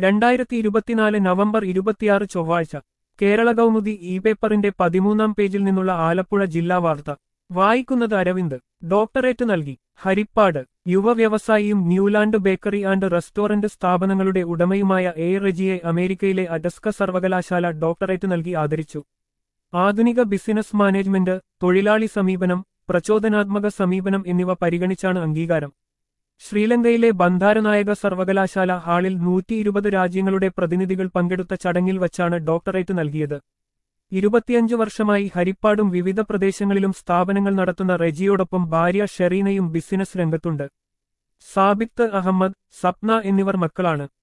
രണ്ടായിരത്തി ഇരുപത്തിനാല് നവംബർ ഇരുപത്തിയാറ് ചൊവ്വാഴ്ച കേരള കൗമുദി ഇ പേപ്പറിന്റെ പതിമൂന്നാം പേജിൽ നിന്നുള്ള ആലപ്പുഴ ജില്ലാ വാർത്ത വായിക്കുന്നത് അരവിന്ദ് ഡോക്ടറേറ്റ് നൽകി ഹരിപ്പാട് യുവ വ്യവസായിയും ന്യൂലാൻഡ് ബേക്കറി ആൻഡ് റെസ്റ്റോറന്റ് സ്ഥാപനങ്ങളുടെ ഉടമയുമായ എ റെജിയെ അമേരിക്കയിലെ അഡസ്ക സർവകലാശാല ഡോക്ടറേറ്റ് നൽകി ആദരിച്ചു ആധുനിക ബിസിനസ് മാനേജ്മെന്റ് തൊഴിലാളി സമീപനം പ്രചോദനാത്മക സമീപനം എന്നിവ പരിഗണിച്ചാണ് അംഗീകാരം ശ്രീലങ്കയിലെ ബന്ധാരനായക സർവകലാശാല ഹാളിൽ നൂറ്റി ഇരുപത് രാജ്യങ്ങളുടെ പ്രതിനിധികൾ പങ്കെടുത്ത ചടങ്ങിൽ വച്ചാണ് ഡോക്ടറേറ്റ് നൽകിയത് ഇരുപത്തിയഞ്ചു വർഷമായി ഹരിപ്പാടും വിവിധ പ്രദേശങ്ങളിലും സ്ഥാപനങ്ങൾ നടത്തുന്ന റെജിയോടൊപ്പം ഭാര്യ ഷെറീനയും ബിസിനസ് രംഗത്തുണ്ട് സാബിത്ത് അഹമ്മദ് സപ്ന എന്നിവർ മക്കളാണ്